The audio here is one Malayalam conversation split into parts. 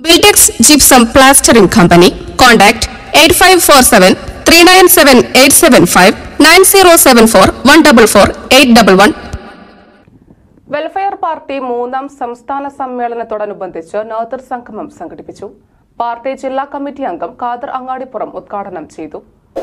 BTechs gypsum plastering company contact eight five four seven three nine seven eight seven five nine zero seven four one double four eight double one Welfare Party മൂന്നാം സംസ്ഥാന സമ്മേളനത്തോടനുബന്ധിച്ച് നേതൃ സംഗമം സംഘടിപ്പിച്ചു പാർട്ടി ജില്ലാ കമ്മിറ്റി അംഗം ഖാദർ അങ്ങാടിപ്പുറം ഉദ്ഘാടനം ചെയ്തു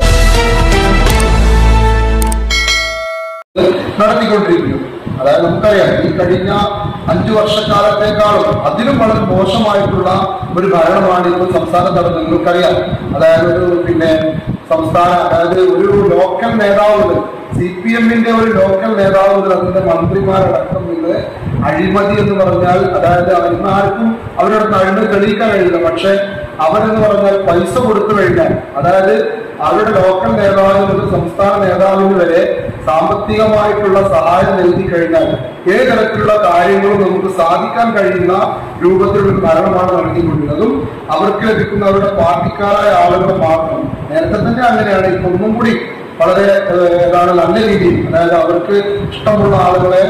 നടത്തിക്കൊണ്ടിരിക്കുന്നു അതായത് നമുക്കറിയാം ഈ കഴിഞ്ഞ അഞ്ചു വർഷക്കാലത്തേക്കാളും അതിലും വളരെ മോശമായിട്ടുള്ള ഒരു ഭരണമാണ് ഇപ്പോൾ സംസ്ഥാനത്ത് നടന്നത് നിങ്ങൾക്കറിയാം അതായത് ഒരു പിന്നെ സംസ്ഥാന അതായത് ഒരു ലോക്കൽ നേതാവ് മുതൽ സി പി എമ്മിന്റെ ഒരു ലോക്കൽ നേതാവ് മുതൽ അതിന്റെ മന്ത്രിമാരടക്കം ഇന്ന് അഴിമതി എന്ന് പറഞ്ഞാൽ അതായത് ഇന്ന് ആർക്കും അവരുടെ അഴിമതി തെളിയിക്കാൻ കഴിയില്ല പക്ഷെ അവരെന്ന് പറഞ്ഞാൽ പൈസ കൊടുത്തു കഴിഞ്ഞാൽ അതായത് അവരുടെ ലോക്കൽ നേതാവിന് മുതൽ സംസ്ഥാന നേതാവിന് വരെ സാമ്പത്തികമായിട്ടുള്ള സഹായം നൽകി കഴിഞ്ഞാൽ ഏത് തരത്തിലുള്ള കാര്യങ്ങളും നമുക്ക് സാധിക്കാൻ കഴിയുന്ന രൂപത്തിലുള്ള ഒരു ഭരണമാണ് നടത്തിക്കൊണ്ടിരുന്നതും അവർക്ക് ലഭിക്കുന്ന അവരുടെ പാർട്ടിക്കാരായ ആളുകൾ മാത്രം നേരത്തെ തന്നെ അങ്ങനെയാണ് ഇപ്പൊ ഒന്നും കൂടി വളരെ ഏഹ്, ഏതാണ് നല്ല രീതിയിൽ അതായത് അവർക്ക് ഇഷ്ടമുള്ള ആളുകളെ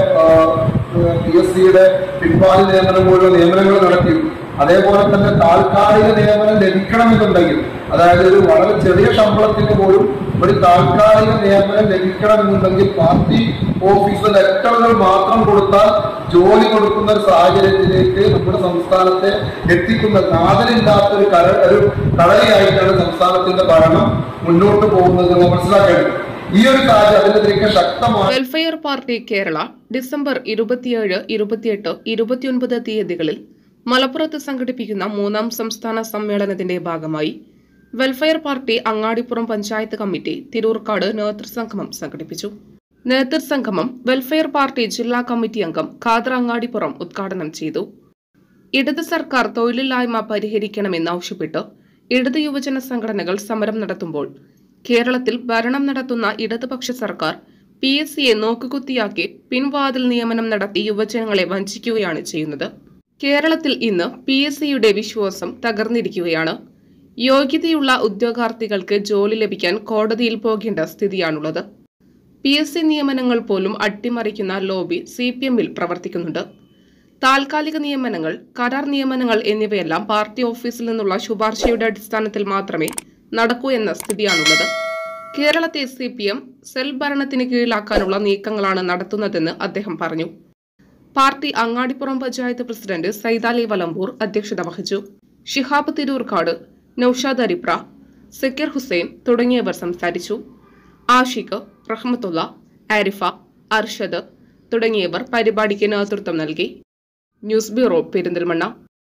പി എസ് സിയുടെ പിൻവാതി നിയമനം പോലുള്ള നിയമനങ്ങൾ നടത്തി അതേപോലെ തന്നെ താൽക്കാലിക നിയമനം ലഭിക്കണമെന്നുണ്ടെങ്കിൽ അതായത് ഒരു വളരെ ചെറിയ ശമ്പളത്തിന് പോലും ഒരു താൽക്കാലിക നിയമനം ലഭിക്കണമെന്നുണ്ടെങ്കിൽ പാർട്ടി ഓഫീസ് ലെറ്ററുകൾ മാത്രം കൊടുത്താൽ ജോലി കൊടുക്കുന്ന ഒരു സാഹചര്യത്തിലേക്ക് നമ്മുടെ സംസ്ഥാനത്തെ എത്തിക്കുന്ന കാതലില്ലാത്ത ഒരു കര ഒരു കളരിയായിട്ടാണ് സംസ്ഥാനത്തിന്റെ ഭരണം മുന്നോട്ട് പോകുന്നത് എന്ന് മനസ്സിലാക്കേണ്ടത് ഈ ഒരു കാര്യം അതിനെതിരെ ശക്തമായ വെൽഫെയർ പാർട്ടി കേരള ഡിസംബർ ഇരുപത്തിയേഴ് ഇരുപത്തിയെട്ട് ഇരുപത്തിയൊൻപത് തീയതികളിൽ മലപ്പുറത്ത് സംഘടിപ്പിക്കുന്ന മൂന്നാം സംസ്ഥാന സമ്മേളനത്തിന്റെ ഭാഗമായി Welfare Party Angadipuram panchayat committee Tirurkkad നേതൃസംഗമം സംഘടിപ്പിച്ചു നേതൃസംഗമം വെൽഫെയർ പാർട്ടി ജില്ലാ കമ്മിറ്റി അംഗം ഖാദർ അങ്ങാടിപ്പുറം ഉദ്ഘാടനം ചെയ്തു ഇടത് സർക്കാർ തൊഴിലില്ലായ്മ പരിഹരിക്കണമെന്നാവശ്യപ്പെട്ട് ഇടത് യുവജന സംഘടനകൾ സമരം നടത്തുമ്പോൾ കേരളത്തിൽ ഭരണം നടത്തുന്ന ഇടതുപക്ഷ സർക്കാർ പി എസ് സിയെ നോക്കുകുത്തിയാക്കി പിൻവാതിൽ നിയമനം നടത്തി യുവജനങ്ങളെ വഞ്ചിക്കുകയാണ് ചെയ്യുന്നത് കേരളത്തിൽ ഇന്ന് പി എസ് സിയുടെ വിശ്വാസം തകർന്നിരിക്കുകയാണ് യോഗ്യതയുള്ള ഉദ്യോഗാർത്ഥികൾക്ക് ജോലി ലഭിക്കാൻ കോടതിയിൽ പോകേണ്ട സ്ഥിതിയാണുള്ളത് പി എസ് സി നിയമനങ്ങൾ പോലും അട്ടിമറിക്കുന്ന ലോബി സി പി എമ്മിൽ പ്രവർത്തിക്കുന്നുണ്ട് താൽക്കാലിക നിയമനങ്ങൾ കരാർ നിയമനങ്ങൾ എന്നിവയെല്ലാം പാർട്ടി ഓഫീസിൽ നിന്നുള്ള ശുപാർശയുടെ അടിസ്ഥാനത്തിൽ മാത്രമേ നടക്കൂ എന്ന സ്ഥിതിയാണുള്ളത് കേരളത്തെ സി പി എം സെൽ ഭരണത്തിന് കീഴിലാക്കാനുള്ള നീക്കങ്ങളാണ് നടത്തുന്നതെന്ന് അദ്ദേഹം പറഞ്ഞു പാർട്ടി അങ്ങാടിപ്പുറം പഞ്ചായത്ത് പ്രസിഡന്റ് സൈതാലി വലമ്പൂർ അധ്യക്ഷത വഹിച്ചു ഷിഹാബ് തിരൂർക്കാട് നൌഷാദ് അരിപ്ര സക്കീർ ഹുസൈൻ തുടങ്ങിയവർ സംസാരിച്ചു ആഷിഖ് റഹ്മത്തുള്ള ആരിഫ അർഷദ് തുടങ്ങിയവർ പരിപാടിക്ക് നേതൃത്വം നൽകി ന്യൂസ് ബ്യൂറോ പെരിന്തൽമണ്ണ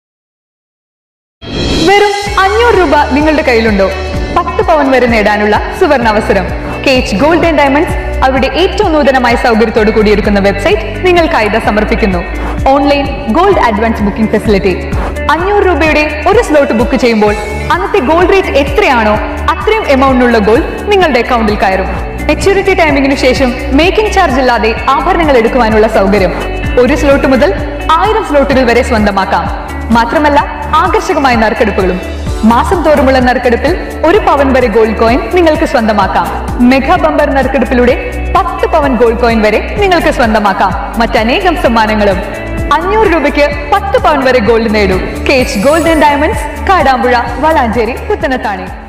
വെറും അഞ്ഞൂറ് രൂപ നിങ്ങളുടെ കയ്യിലുണ്ടോ പത്ത് പവൻ വരെ നേടാനുള്ള സുവർണ അവസരം കേച്ച് ഗോൾഡ് ആൻഡ് ഡയമണ്ട്സ് അവരുടെ ഏറ്റവും നൂതനമായ സൗകര്യത്തോടു കൂടിയൊരുക്കുന്ന വെബ്സൈറ്റ് നിങ്ങൾക്കായി ഇതാ സമർപ്പിക്കുന്നു online gold advance booking facility അഞ്ഞൂറ് രൂപയുടെ ഒരു സ്ലോട്ട് ബുക്ക് ചെയ്യുമ്പോൾ അന്നത്തെ ഗോൾഡ് റേറ്റ് എത്രയാണോ അത്രയും എമൗണ്ടിനുള്ള ഗോൾഡ് നിങ്ങളുടെ അക്കൗണ്ടിൽ കയറും മെച്യൂരിറ്റി ടൈമിംഗിനു ശേഷം മേക്കിംഗ് ചാർജ് ഇല്ലാതെ ആഭരണങ്ങൾ എടുക്കുവാനുള്ള സൗകര്യം ഒരു സ്ലോട്ട് മുതൽ ആയിരം സ്ലോട്ടുകൾ വരെ സ്വന്തമാക്കാം മാത്രമല്ല ആകർഷകമായ നറുക്കെടുപ്പുകളും മാസം തോറുമുള്ള നറുക്കെടുപ്പിൽ ഒരു പവൻ വരെ ഗോൾഡ് കോയിൻ നിങ്ങൾക്ക് സ്വന്തമാക്കാം മെഗാ ബമ്പർ നറുക്കെടുപ്പിലൂടെ പത്ത് പവൻ ഗോൾഡ് കോയിൻ വരെ നിങ്ങൾക്ക് സ്വന്തമാക്കാം മറ്റനേകം സമ്മാനങ്ങളും അഞ്ഞൂറ് രൂപയ്ക്ക് പത്ത് പവൻ വരെ ഗോൾഡ് നേടൂ കേച്ച് gold and diamonds Kadampuzha Valanchery Puthanathani